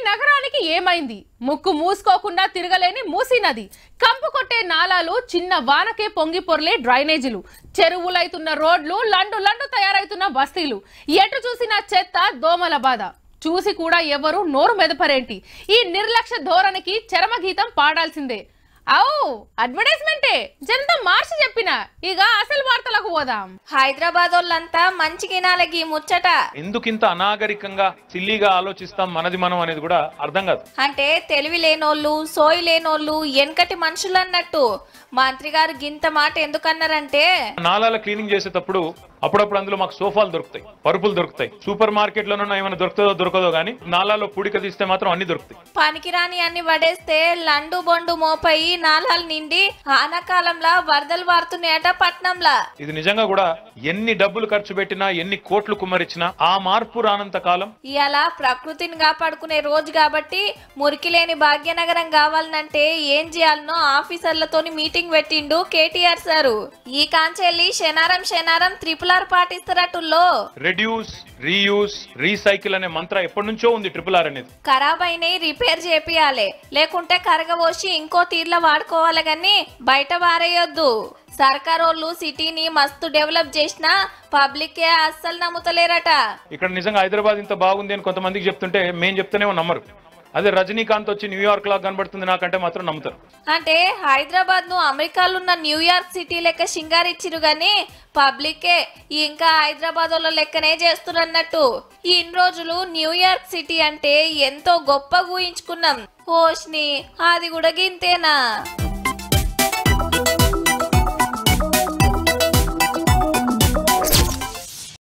నగరానికి ఏమైంది ముక్కు మూసుకోకుండా తిరగలేని మూసీ నది కంపు కొట్టే నాలాలు చిన్న వానకే పొంగి పొర్లే డ్రైనేజీలు చెరువులైతున్న రోడ్లు లండు లండు తయారైతున్న బస్తీలు ఎటు చూసిన చెత్త దోమల బాధ చూసి కూడా ఎవరు నోరు మెదపరేంటి ఈ నిర్లక్ష్య ధోరణికి చరమగీతం పాడాల్సిందే అవు అడ్వర్టైజ్మెంటే జనత మార్చి చెప్పిన ఇక అసలు వార్తలకు పోదాం హైదరాబాద్ వాళ్ళంతా మంచి గినాలకి ముచ్చట ఎందుకింత అనాగరికంగా సిల్లీగా ఆలోచిస్తాం మనది మనం అనేది కూడా అర్థం కాదు అంటే తెలివి లేనోళ్ళు సోయి లేనోళ్ళు వెనకటి మనుషులు అన్నట్టు మంత్రి గారు గింత మాట ఎందుకన్నారంటే నాలాల క్లీనింగ్ చేసేటప్పుడు అప్పుడప్పుడు అందులో మాకు సోఫాలు దొరుకుతాయి పరుపులు దొరుకుతాయి సూపర్ మార్కెట్ లోనూ ఏమైనా దొరుకుతుందో దొరకదో కానీ నాలాలో పూడిక తీస్తే మాత్రం అన్ని దొరుకుతాయి పనికిరాని అన్ని పడేస్తే లండు బొండు మోపయి నాలాలు నిండి ఆనకాలంలా వరదలు వారుతున్నాయట పట్నంలా ఇది నిజంగా కూడా ఎన్ని డబ్బులు ఖర్చు పెట్టినా ఎన్ని కోట్లు కుమ్మరిచ్చినా ఆ మార్పు రానంత కాలం ఇవాళ ప్రకృతిని కాపాడుకునే రోజు కాబట్టి మురికి లేని భాగ్యనగరం కావాలనంటే ఏం చేయాలనో ఆఫీసర్లతోని మీటింగ్ పెట్టిండు కేటీఆర్ సారు ఈ కాంచెల్లి శనారం శనారం త్రిపుల్ ఆర్ పాటిస్తారటుల్లో రెడ్యూస్ రీయూస్ రీసైకిల్ అనే మంత్ర ఎప్పటి నుంచో ఉంది ట్రిపుల్ ఆర్ అనేది ఖరాబ్ అయినవి రిపేర్ చేపియాలి లేకుంటే కరగబోసి ఇంకో తీర్ల వాడుకోవాలి గాని బయట వారేయొద్దు సర్కారోళ్ళు సిటీని మస్తు డెవలప్ చేసినా పబ్లికే అస్సలు నమ్ముతలేరట ఇక్కడ నిజంగా హైదరాబాద్ ఇంత బాగుంది అని కొంతమందికి చెప్తుంటే మేం చెప్తేనేమో నమ్మరు అదే రజనీకాంత్ వచ్చి న్యూయార్క్ లాగా కనబడుతుంది నాకంటే మాత్రం నమ్ముతారు అంటే హైదరాబాద్ ను అమెరికాలో ఉన్న న్యూయార్క్ సిటీ లెక్క షింగారిచ్చిరు గాని పబ్లికే ఇంకా హైదరాబాద్ వాళ్ళ లెక్కనే చేస్తున్నట్టు ఇన్ని రోజులు న్యూయార్క్ సిటీ అంటే ఎంతో గొప్పగా ఊహించుకున్నాం ఓష్ని అది కూడా గింతేనా